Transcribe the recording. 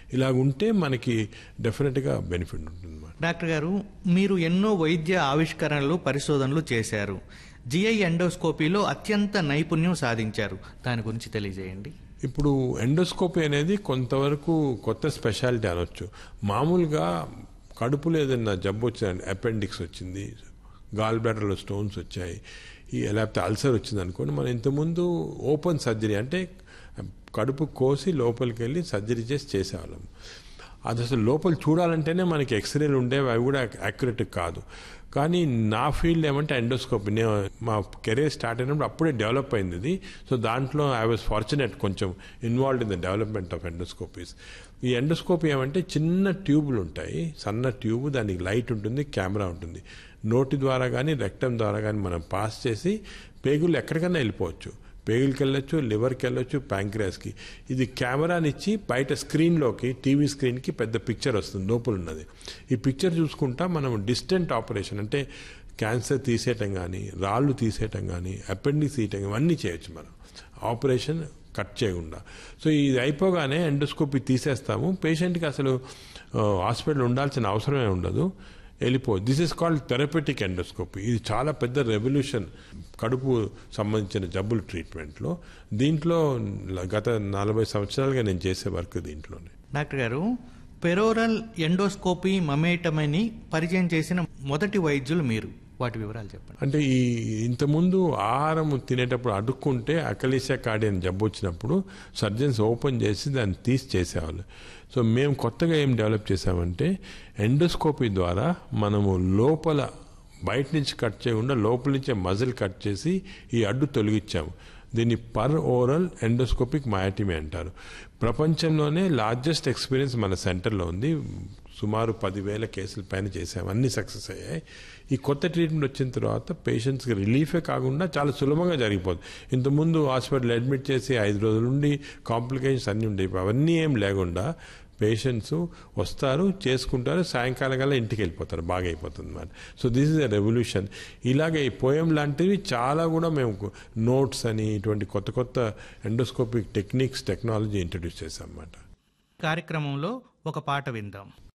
ఇలాగ ఉంటే మనకి డెఫినెట్గా బెనిఫిట్ ఉంటుంది అన్నమాట. డాక్టర్ గారు మీరు ఎన్నో వైద్య ఆవిష్కరణలు పరిశోధనలు చేశారు జిఐ ఎండోస్కోపీలో అత్యంత నైపుణ్యం సాధించారు దాని గురించి తెలియజేయండి ఇప్పుడు ఎండోస్కోపీ అనేది కొంతవరకు కొత్త స్పెషాలిటీ అనొచ్చు మామూలుగా కడుపులో ఏదైనా జబ్బు వచ్చింది అపెండిక్స్ వచ్చింది గాల్ బ్లాడర్లో స్టోన్స్ వచ్చాయి ఈ లేకపోతే అల్సర్ వచ్చింది అనుకోండి మనం ఇంతకుముందు ఓపెన్ సర్జరీ అంటే కడుపు కోసి లోపలికి వెళ్ళి సర్జరీ చేసి చేసేవాళ్ళం అది అసలు లోపల చూడాలంటేనే మనకి ఎక్స్రేలు ఉండేవి అవి కూడా యాక్యురేట్ కాదు కానీ నా ఫీల్డ్ ఏమంటే ఎండోస్కోపీ నేను మా కెరీర్ స్టార్ట్ అయినప్పుడు అప్పుడే డెవలప్ అయింది ఇది సో దాంట్లో ఐ వాజ్ ఫార్చునేట్ కొంచెం involved in the development of endoscopies ఈ ఎండోస్కోపీ ఏమంటే చిన్న ట్యూబులు ఉంటాయి సన్న ట్యూబ్ దానికి లైట్ ఉంటుంది కెమెరా ఉంటుంది నోటి ద్వారా కానీ రెక్టం ద్వారా కానీ మనం పాస్ చేసి పేగులు ఎక్కడికైనా వెళ్ళిపోవచ్చు పేగులకి వెళ్ళొచ్చు లివర్కి వెళ్ళొచ్చు ప్యాంక్రియాస్కి ఇది కెమెరానిచ్చి బయట స్క్రీన్లోకి టీవీ స్క్రీన్కి పెద్ద పిక్చర్ వస్తుంది లోపల ఉన్నది ఈ పిక్చర్ చూసుకుంటా మనం డిస్టెంట్ ఆపరేషన్ అంటే క్యాన్సర్ తీసేయటం కానీ రాళ్ళు తీసేయటం కానీ అపెండిక్స్ తీయటం ఇవన్నీ చేయొచ్చు మనం ఆపరేషన్ కట్ చేయకుండా సో ఇది అయిపోగానే ఎండోస్కోపీ తీసేస్తాము పేషెంట్కి అసలు హాస్పిటల్ ఉండాల్సిన అవసరమే ఉండదు వెళ్ళిపో this is called therapeutic endoscopy ఇది చాలా పెద్ద రెవల్యూషన్ కడుపు సంబంధించిన జబ్బుల ట్రీట్మెంట్లో దీంట్లో గత నలభై సంవత్సరాలుగా నేను చేసే వర్క్ దీంట్లోనే డాక్టర్ గారు పెరోరల్ ఎండోస్కోపీ మమేటమని పరిచయం చేసిన మొదటి వైద్యులు మీరు వాటి వివరాలు చెప్పండి అంటే ఈ ఇంతకుముందు ఆహారం తినేటప్పుడు అడుక్కుంటే అకలీషా కార్డి అని జబ్బు వచ్చినప్పుడు సర్జన్స్ ఓపెన్ చేసి దాన్ని తీసి చేసేవాళ్ళు సో మేము కొత్తగా ఏం డెవలప్ చేసామంటే ఎండోస్కోపీ ద్వారా మనము లోపల బయట నుంచి కట్ చేయకుండా లోపల నుంచే మజిల్ కట్ చేసి ఈ అడ్డు తొలగించాము దీన్ని పర్ ఓరల్ ఎండోస్కోపిక్ మయాటిమీ అంటారు ప్రపంచంలోనే లార్జెస్ట్ ఎక్స్పీరియన్స్ మన సెంటర్లో ఉంది సుమారు పదివేల కేసుల పైన చేసాము అన్ని సక్సెస్ అయ్యాయి ఈ కొత్త ట్రీట్మెంట్ వచ్చిన తర్వాత పేషెంట్స్కి రిలీఫే కాకుండా చాలా సులభంగా జరిగిపోతుంది ఇంతకుముందు హాస్పిటల్ అడ్మిట్ చేసి ఐదు రోజుల నుండి కాంప్లికేషన్స్ అన్నీ ఉండేవి అవన్నీ ఏం లేకుండా పేషెంట్స్ వస్తారు చేసుకుంటారు సాయంకాలం కల్లా ఇంటికి వెళ్ళిపోతారు బాగా అయిపోతుంది అనమాట so this is a revolution ఇలాగే ఈ పోయం లాంటివి చాలా కూడా మేము నోట్స్ అని ఇటువంటి కొత్త కొత్త ఎండోస్కోపిక్ టెక్నిక్స్ టెక్నాలజీ ఇంట్రడ్యూస్ చేసాం అన్నమాట కార్యక్రమంలో ఒక పాట విందాం